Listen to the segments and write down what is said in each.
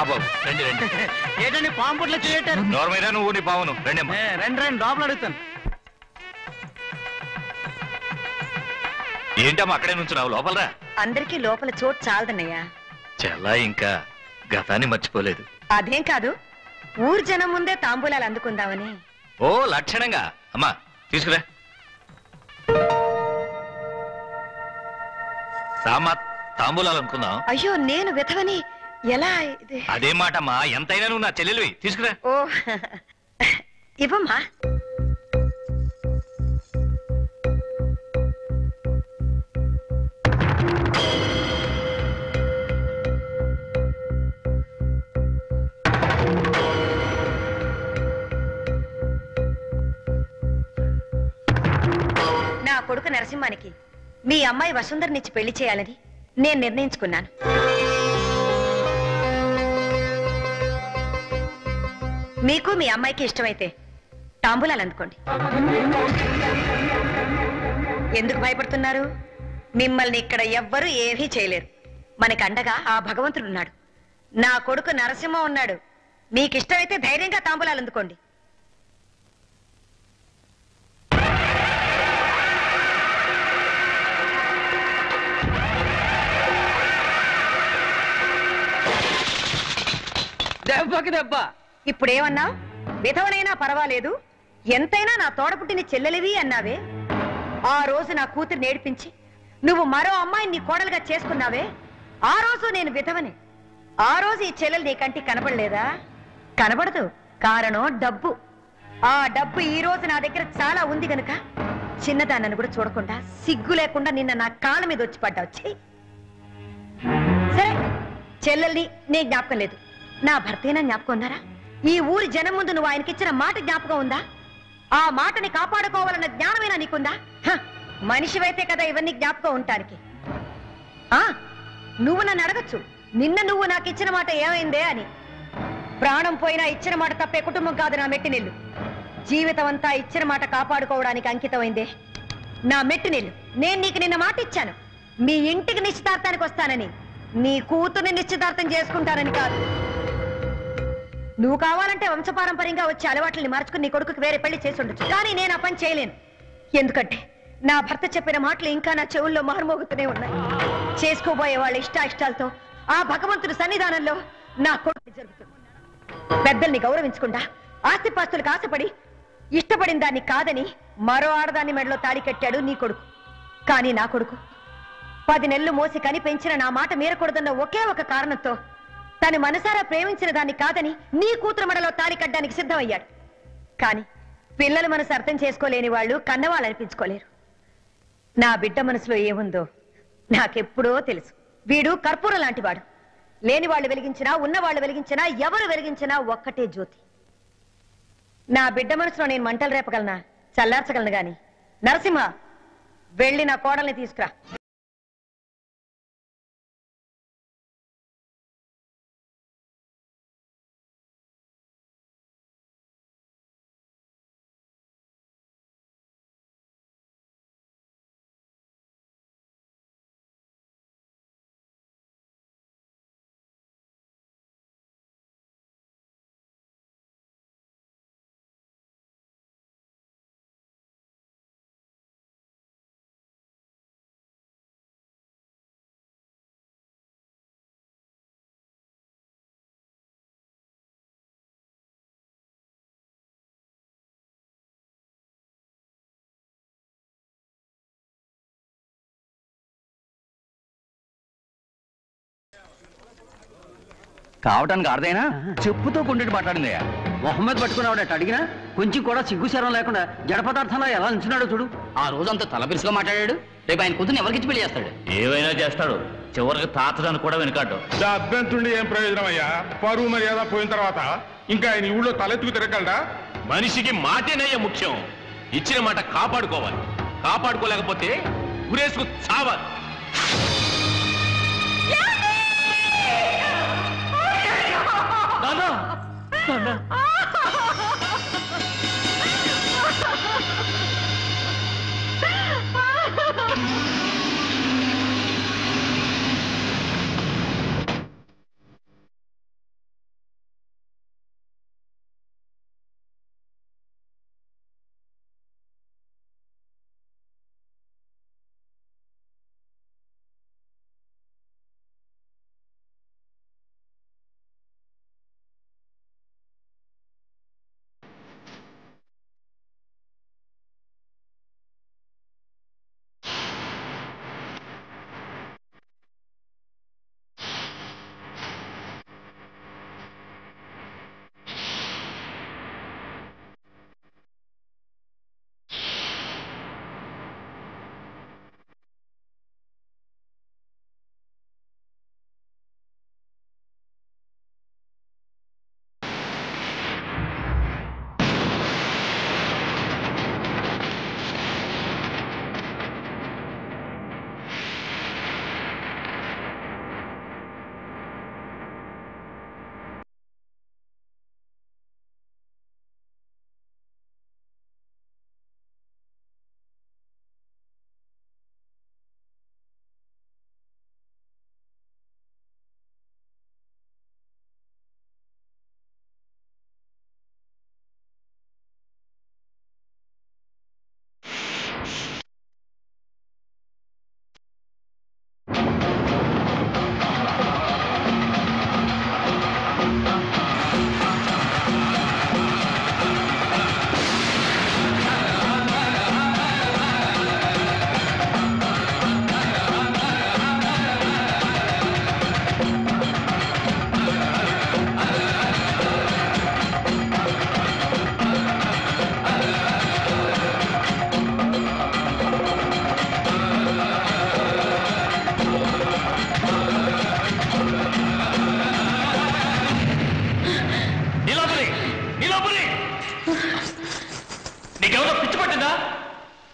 బాబు రండి రండి ఏంటండి పాము పుట్ల చేయటారు నోరు మీద నువ్వు నీ బావును రండి అమ్మా రండి రండి లోపల అడుగుతాను ఏంటమ్మా అక్కడే నుంచున్నావు లోపలరా అందరికీ లోపల చోటు చాలదన్నయ్యా చాలా ఇంకా గతాన్ని మర్చిపోలేదు అదేం కాదు ఊరు జనం ముందే తాంబూలాలు అందుకుందామని ఓ లక్షణంగా అమ్మా తీసుకురా సామా తాంబూలాలు అనుకుందాం అయ్యో నేను విధవని ఎలా ఇది అదే మాటమ్మా ఎంతైనా నువ్వు నా చెల్లెలివి తీసుకురా ఓ ఇవ్వమ్మా నా కొడుకు నరసింహానికి మీ అమ్మాయి వసుంధరనిచ్చి పెళ్లి చేయాలని నేను నిర్ణయించుకున్నాను మీకు మీ అమ్మాయికి ఇష్టమైతే తాంబూలాలు అందుకోండి ఎందుకు భయపడుతున్నారు మిమ్మల్ని ఇక్కడ ఎవ్వరూ ఏమీ చేయలేరు మనకి అండగా ఆ భగవంతుడు ఉన్నాడు నా కొడుకు నరసింహ ఉన్నాడు మీకు ఇష్టమైతే ధైర్యంగా తాంబూలాలు అందుకోండి దెబ్బకి దెబ్బ ఇప్పుడేమన్నా విధవనైనా పర్వాలేదు ఎంతైనా నా తోడపుట్టిన చెల్లెలివి అన్నావే ఆ రోజు నా కూతురు నేర్పించి నువ్వు మరో అమ్మాయిని నీ కోడలుగా చేసుకున్నావే ఆ రోజు నేను విధవని ఆ రోజు ఈ చెల్లెలు నీ కంటికి కనబడలేదా కనబడదు కారణం డబ్బు ఆ డబ్బు ఈ రోజు నా దగ్గర చాలా ఉంది గనుక చిన్నదాన్నను కూడా చూడకుండా సిగ్గు లేకుండా నిన్న నా కాళ్ళ మీద వచ్చి పడ్డావు ఛీ! సరే చెల్లెల్ని నీ జ్ఞాపకం లేదు నా భర్తేనా జ్ఞాపకం ఉందారా ఈ ఊరి జనం ముందు నువ్వు ఆయనకిచ్చిన మాట జ్ఞాపకం ఉందా ఆ మాటని కాపాడుకోవాలన్న జ్ఞానమేనా నీకుందా హ, మనిషివైతే కదా ఇవన్నీ జ్ఞాపకం ఉండటానికి ఆ నువ్వు నన్ను అడగచ్చు నిన్న నువ్వు నాకు ఇచ్చిన మాట ఏమైందే అని ప్రాణం పోయినా ఇచ్చిన మాట తప్పే కుటుంబం కాదు నా మెట్టినిల్లు జీవితం అంతా ఇచ్చిన మాట కాపాడుకోవడానికి అంకితమైందే నా మెట్టినిల్లు నేను నీకు నిన్న మాట ఇచ్చాను మీ ఇంటికి నిశ్చితార్థానికి వస్తానని నీ కూతుర్ని నిశ్చితార్థం చేసుకుంటానని కాదు నువ్వు కావాలంటే వంశపారంపర్యంగా వచ్చే అలవాట్లని మార్చుకుని నీ కొడుకుకి వేరే పెళ్లి చేసి ఉండొచ్చు కానీ నేను ఆ పని చేయలేను ఎందుకంటే నా భర్త చెప్పిన మాటలు ఇంకా నా చెవుల్లో మారుమోగుతూనే ఉన్నాయి చేసుకోబోయే వాళ్ళ ఇష్టాయిష్టాలతో ఆ భగవంతుడి సన్నిధానంలో నా కొడుకు జరుగుతుంది పెద్దల్ని గౌరవించకుండా ఆస్తిపాస్తులకు ఆశపడి ఇష్టపడిన దాన్ని కాదని మరో ఆడదాన్ని మెడలో తాళి కట్టాడు నీ కొడుకు కానీ నా కొడుకు పది నెలలు మోసి కని పెంచిన నా మాట మీరకూడదన్న ఒకే ఒక కారణంతో తను మనసారా ప్రేమించిన దాన్ని కాదని నీ కూతురు మెడలో తాళి కట్టడానికి సిద్ధమయ్యాడు కాని పిల్లల మనసు అర్థం చేసుకోలేని వాళ్ళు కన్నవాళ్ళు అనిపించుకోలేరు నా బిడ్డ మనసులో ఏముందో నాకెప్పుడో తెలుసు వీడు కర్పూరం లాంటివాడు లేని వాళ్ళు వెలిగించినా ఉన్న వాళ్ళు వెలిగించినా ఎవరు వెలిగించినా ఒక్కటే జ్యోతి నా బిడ్డ మనసులో నేను మంటలు రేపగలనా చల్లార్చగలను గాని నరసింహ వెళ్ళి నా కోడల్ని తీసుకురా కావటానికి అర్థమైనా చెప్పుతో కొండటి మాట్లాడింది మొహమ్మద్ పట్టుకున్నావాడట అడిగినా కొంచెం కూడా సిగ్గు శరం లేకుండా జడ పదార్థంలో ఎలా నిల్చున్నాడో చూడు ఆ రోజంతా తలబిరుసుగా మాట్లాడాడు రేపు ఆయన కూతురు ఎవరికిచ్చి పెళ్లి చేస్తాడు ఏవైనా చేస్తాడు చివరికి తాతదాన్ని కూడా వెనకాడు అభ్యంతుండి ఏం ప్రయోజనం అయ్యా పరువు మర్యాద పోయిన తర్వాత ఇంకా ఆయన ఈ ఊళ్ళో తలెత్తుకు తిరగలడా మనిషికి మాటేనయ్య ముఖ్యం ఇచ్చిన మాట కాపాడుకోవాలి కాపాడుకోలేకపోతే ఉరేసుకు చావాలి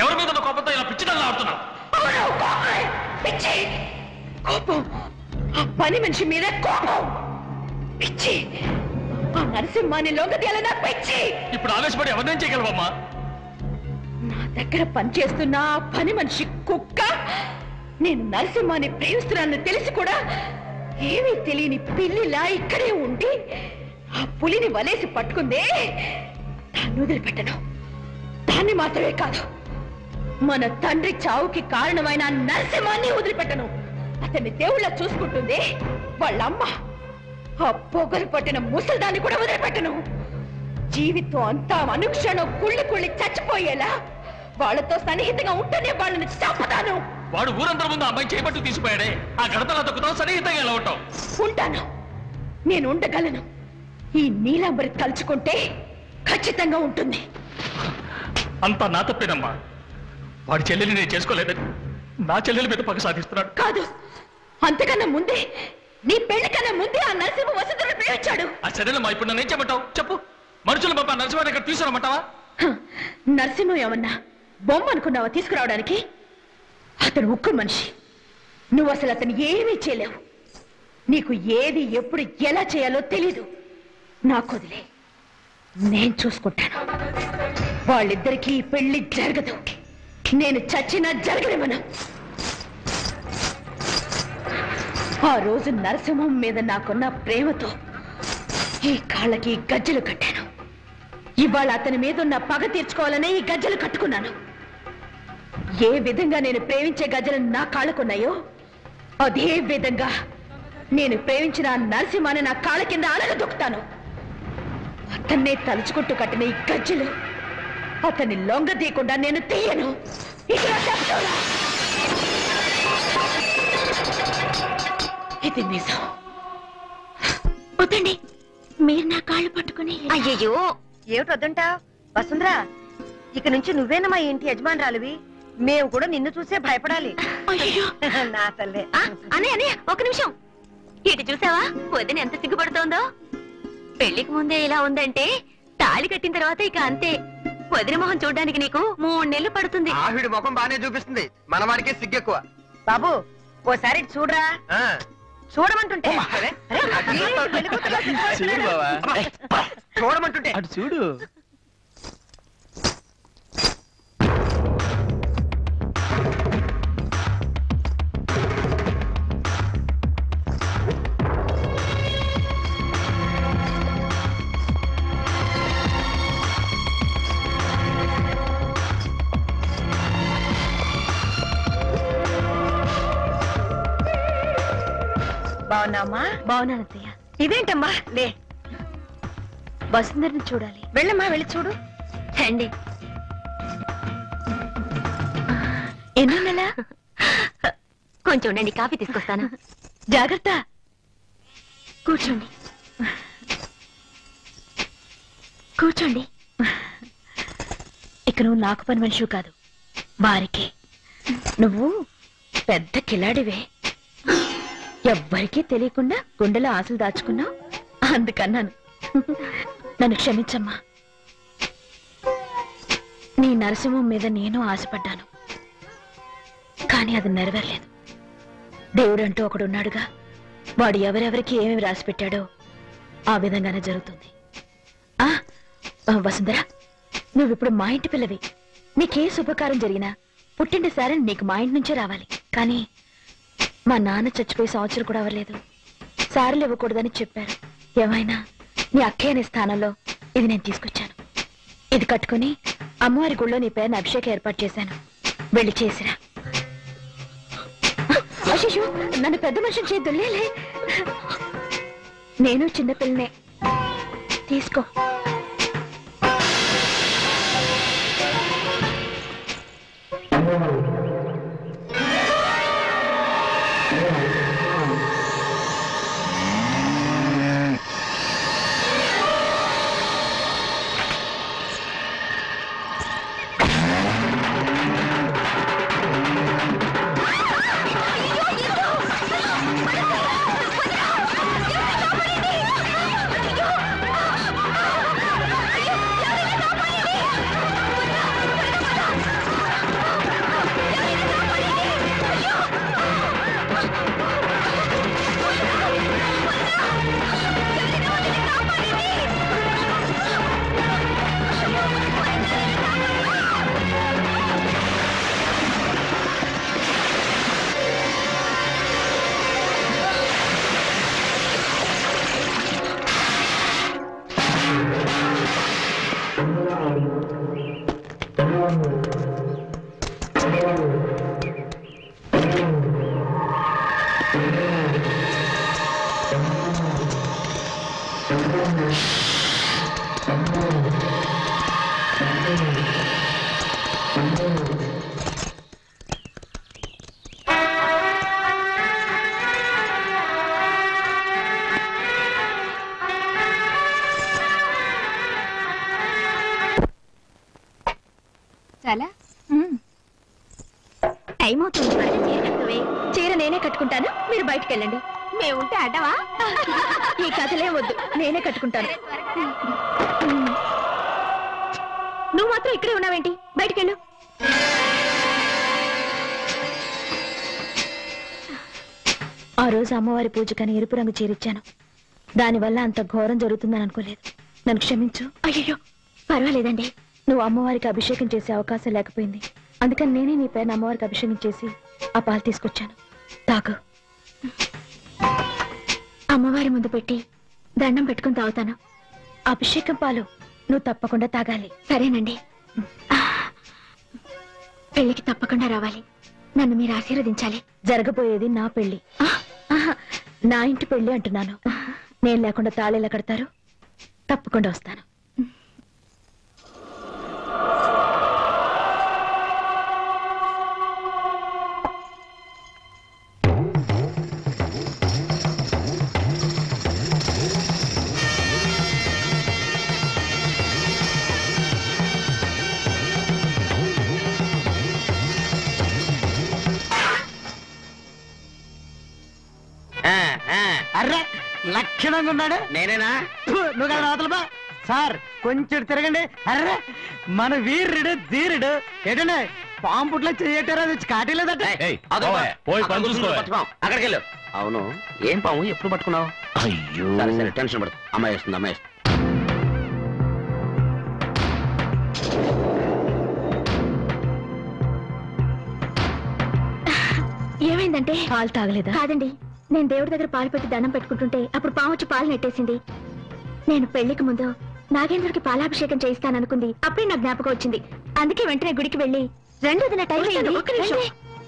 ఎవరి మీద ఉన్న కోపంతో ఇలా పిచ్చిదల్లా ఆడుతున్నావు అవును, కోపమే. పిచ్చి కోపం ఆ పని మనిషి మీద కోపం పిచ్చి ఆ నరసింహాన్ని లోకదేయాలన్న పిచ్చి ఇప్పుడు ఆవేశపడి ఎవరినేం చేయగలవమ్మా నా దగ్గర పనిచేస్తున్న ఆ పని మనిషి కుక్క నేను నరసింహాన్ని ప్రేమిస్తున్నానని తెలిసి కూడా ఏమీ తెలియని పిల్లిలా ఇక్కడే ఉండి ఆ పులిని వలేసి పట్టుకుందే దాన్ని వదిలిపెట్టను దాన్ని మాత్రమే కాదు మన తండ్రి చావుకి కారణమైన ఆ నరసింహాన్ని వదిలిపెట్టను అతన్ని దేవుళ్ళ చూసుకుంటుంది వాళ్ళమ్మ ఆ పొగరు పట్టిన ముసల్దాన్ని కూడా వదిలిపెట్టను జీవితం అంతా అనుక్షణం కుళ్ళి కుళ్ళి చచ్చిపోయేలా వాళ్ళతో సన్నిహితంగా ఉంటేనే వాళ్ళని చంపుతాను వాడు ఊరందరి ముందు అమ్మాయి చేపట్టు తీసిపోయాడే ఆ గడపలా తొక్కుతావు సన్నిహితంగా ఎలా ఉంటావు ఉంటాను నేను ఉండగలను ఈ నీలాంబరి తలుచుకుంటే ఖచ్చితంగా ఉంటుంది అంతా నా తప్పేనమ్మా వాడి చెల్లెల్ని నేను చేసుకోలేదని నా చెల్లెల మీద పగ సాధిస్తున్నాడు కాదు అంతకన్నా ముందే నీ పెళ్లి కన్నా ముందే ఆ నరసింహ వసుంధరను ప్రేమించాడు ఆ సరేనమ్మా ఇప్పుడు నన్ను ఏం చెప్పమంటావు చెప్పు మనుషులు పంప నరసింహ దగ్గర తీసుకురమ్మంటావా హ, నరసింహం ఏమన్నా బొమ్మ అనుకున్నావా తీసుకురావడానికి అతను ఉక్కు మనిషి నువ్వు అసలు అతను ఏమీ చేయలేవు నీకు ఏది ఎప్పుడు ఎలా చేయాలో తెలీదు నాకు వదిలే నేను చూసుకుంటాను వాళ్ళిద్దరికీ ఈ పెళ్లి జరగదు నేను చచ్చినా జరగనివ్వను ఆ రోజు నరసింహం మీద నాకున్న ప్రేమతో ఈ కాళ్ళకి గజ్జలు కట్టాను ఇవాళ అతని మీద ఉన్న పగ తీర్చుకోవాలనే ఈ గజ్జలు కట్టుకున్నాను ఏ విధంగా నేను ప్రేమించే గజ్జలు నా కాళ్ళకున్నాయో అదే విధంగా నేను ప్రేమించిన ఆ నరసింహాన్ని నా కాళ్ళ కింద అలగదొక్కుతాను అతన్నే తలుచుకుంటూ కట్టిన ఈ గజ్జలు అతన్ని లొంగదీయకుండా నేను తీయను ఇక్కడ చెప్తున్నా ఇది నిజం వద్దండి మీరు నా కాళ్ళు పట్టుకుని అయ్యయ్యో ఏమిటి వద్దంటా వసుంధరా ఇక నుంచి నువ్వేనమ్మా ఈ ఇంటి యజమానురాలివి మేము కూడా నిన్ను చూసే భయపడాలి అయ్యో నా తల్లే అనే అనే ఒక నిమిషం ఇటు చూసావా వదిన ఎంత సిగ్గుపడుతోందో పెళ్లికి ముందే ఇలా ఉందంటే తాళి కట్టిన తర్వాత ఇక అంతే వదిన మొహం చూడడానికి నీకు మూడు నెలలు పడుతుంది ఆవిడ ముఖం బానే చూపిస్తుంది మన వాడికి సిగ్గెక్కువ బాబు ఓసారి ఇటు చూడరా ఆ. చూడమంటుంటే అరే, అరే, ఈ పెళ్లి కూతురులా సిగ్గుపడుతున్నాడు. చూడమంటుంటే అటు చూడు బాగున్నామ్మా బాగున్నాను అత్తయ్య ఇదేంటమ్మా లే వసుంధరని చూడాలి వెళ్ళమ్మా వెళ్ళి చూడు రండి ఎన్నో నెల కొంచెం ఉండండి కాఫీ తీసుకొస్తాను జాగ్రత్త కూర్చోండి కూర్చోండి ఇక నువ్వు నాకు పని మనిషి కాదు వారికి నువ్వు పెద్ద కిలాడివే ఎవ్వరికీ తెలియకుండా గుండెలో ఆశలు దాచుకున్నావు అందుకన్నాను నన్ను క్షమించమ్మా నీ నరసింహం మీద నేను ఆశపడ్డాను కానీ అది నెరవేరలేదు దేవుడంటూ ఒకడున్నాడుగా వాడు ఎవరెవరికి ఏమేమి రాసి పెట్టాడో ఆ విధంగానే జరుగుతుంది ఆ ఆ, వసుంధర నువ్విప్పుడు మా ఇంటి పిల్లవి నీకే శుభకారం జరిగినా పుట్టింటి సారి నీకు మా ఇంటి నుంచే రావాలి కానీ మా నాన్న చచ్చిపోయి సంవత్సరం కూడా అవ్వలేదు సారీలు ఇవ్వకూడదని చెప్పారు ఏమైనా నీ అక్కయ్య అనే స్థానంలో ఇది నేను తీసుకొచ్చాను ఇది కట్టుకుని అమ్మవారి గుళ్ళో నీ పేరుని అభిషేకం ఏర్పాటు చేశాను వెళ్ళి చేసిరా అశిషు నన్ను పెద్ద మనిషిని చేద్దులేలే నేను చిన్నపిల్లనే తీసుకో చాలా టైం అవుతుంది చీర నేనే కట్టుకుంటాను మీరు బయటికి వెళ్ళండి మేము ఉంటే అడ్డవా ఈ కథలే వద్దు నేనే కట్టుకుంటాను నువ్వు మాత్రం ఇక్కడే ఉన్నావేంటి బయటికి వెళ్ళు ఆ రోజు అమ్మవారి పూజకని ఎరుపు రంగు చీరిచ్చాను దానివల్ల అంత ఘోరం జరుగుతుందని అనుకోలేదు నన్ను క్షమించు అయ్యో పర్వాలేదండి నువ్వు అమ్మవారికి అభిషేకం చేసే అవకాశం లేకపోయింది అందుకని నేనే నీ పేరున అమ్మవారికి అభిషేకం చేసి ఆ పాలు తీసుకొచ్చాను తాగు అమ్మవారి ముందు పెట్టి దండం పెట్టుకుని తాగుతాను అభిషేకం పాలు నువ్వు తప్పకుండా తాగాలి సరేనండి పెళ్లికి తప్పకుండా రావాలి నన్ను మీరు ఆశీర్వదించాలి జరగబోయేది నా పెళ్లి ఆహా, నా ఇంటి పెళ్లి అంటున్నాను నేను లేకుండా తాళేలా కడతారు తప్పకుండా వస్తాను అర్రే లక్షణంగా ఉన్నాడు నేనేనా ఫు, నువ్వు కదా అవతల బా సార్ కొంచెం తిరగండి అర్రే మన వీరుడు ధీరుడు ఏంటంటే పాము పుట్లో చేయటారా అది వచ్చి కాటలేదట పోయి పని చూసుకో అక్కడికి వెళ్ళు అవును ఏం పాము ఎప్పుడు పట్టుకున్నావు అయ్యో సరే సరే టెన్షన్ పడదు అమ్మాయి వస్తుంది అమ్మాయి వస్తుంది ఏమైందంటే పాలు తాగలేదా కాదండి నేను దేవుడి దగ్గర పాలు పెట్టి దండం పెట్టుకుంటుంటే అప్పుడు పాము వచ్చి పాలు నెట్టేసింది నేను పెళ్లికి ముందు నాగేంద్రుడికి పాలాభిషేకం చేయిస్తాననుకుంది అప్పుడే నాకు జ్ఞాపకం వచ్చింది అందుకే వెంటనే గుడికి వెళ్ళి రెండు వదిన టైం అయింది. రండి.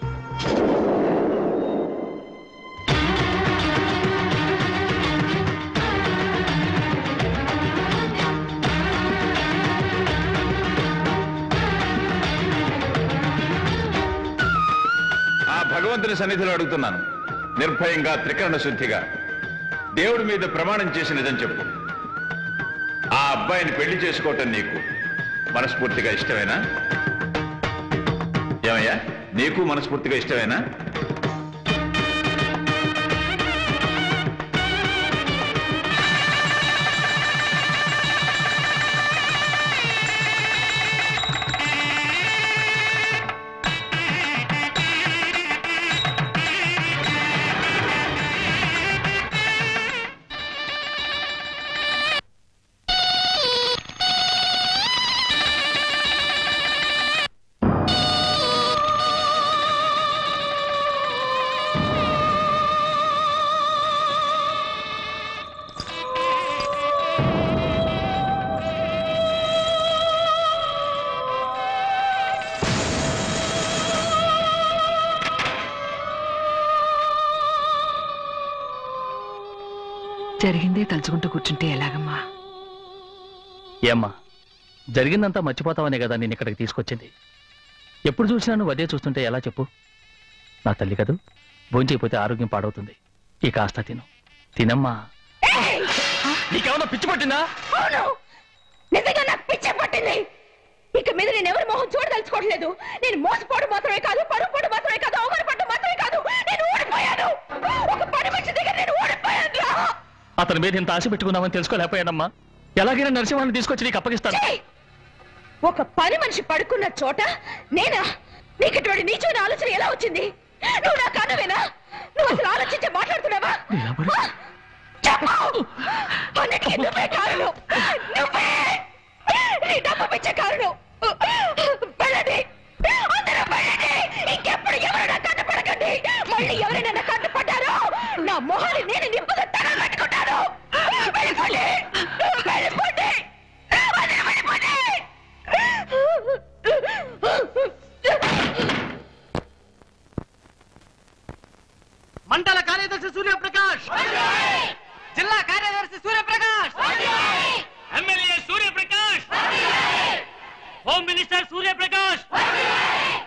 ఆ భగవంతుని సన్నిధిలో అడుగుతున్నాను నిర్భయంగా త్రికరణ శుద్ధిగా దేవుడి మీద ప్రమాణం చేసి నిజం చెప్పు ఆ అబ్బాయిని పెళ్లి చేసుకోవటం నీకు మనస్ఫూర్తిగా ఇష్టమేనా ఏమయ్యా నీకు మనస్ఫూర్తిగా ఇష్టమేనా జరిగిందే తలుచుకుంటూ కూర్చుంటే ఎలాగమ్మా ఏమ్మా జరిగిందంతా మర్చిపోతావనే కదా నేను ఇక్కడికి తీసుకొచ్చింది ఎప్పుడు చూసినా నువ్వు అదే చూస్తుంటే ఎలా చెప్పు నా తల్లి కదూ భోంచేయపోతే ఆరోగ్యం పాడవుతుంది ఈ కాస్త తిను తినమ్మా నీకేమన్నా పిచ్చి పట్టిందా అవును నిజంగా నాకు పిచ్చే పట్టింది ఇక మీద నేను ఎవరి మొహం చూడదలుచుకోవట్లేదు నేను మోసపోవడం మాత్రమే కాదు పరుపుడు మాత్రమే కాదు అవమానపడడం మాత్రమే కాదు నేను ఓడిపోయాను ఒక పని మనిషి దగ్గర నేను ఓడిపోయాను రా అతని మీద ఇంత ఆశ పెట్టుకున్నామని తెలుసుకోలేకపోయానమ్మా ఎలాగైనా నరసింహాన్ని తీసుకొచ్చి నీకు అప్పగిస్తాను ఛీ! ఒక పని మనిషి పడుకున్న చోట నేనా నీకు ఇటువంటి నీచమైన ఆలోచన ఎలా వచ్చింది నువ్వు నా కనువేనా నువ్వు అసలు ఆలోచించే మాట్లాడుతున్నావా ఆ? చెప్పు అన్నిటికీ నువ్వే కారణం నువ్వే నీ డబ్బు పిచ్చే కారణం వెళ్ళండి అందరూ వెళ్ళండి ఇంకెప్పుడు ఎవరైనా కట్టుపడకండి మళ్ళీ ఎవరైనా నా కట్టుపడ్డారో నా మొహాన్ని నేను నిప్పుగా తన పెట్టుకుంటాను వెళ్ళిపోండి వెళ్ళిపోండి అందరూ వెళ్ళిపోండి మండల కార్యదర్శి సూర్యప్రకాష్ జిల్లా కార్యదర్శి Suryaprakash MLA Suryaprakash home minister Suryaprakash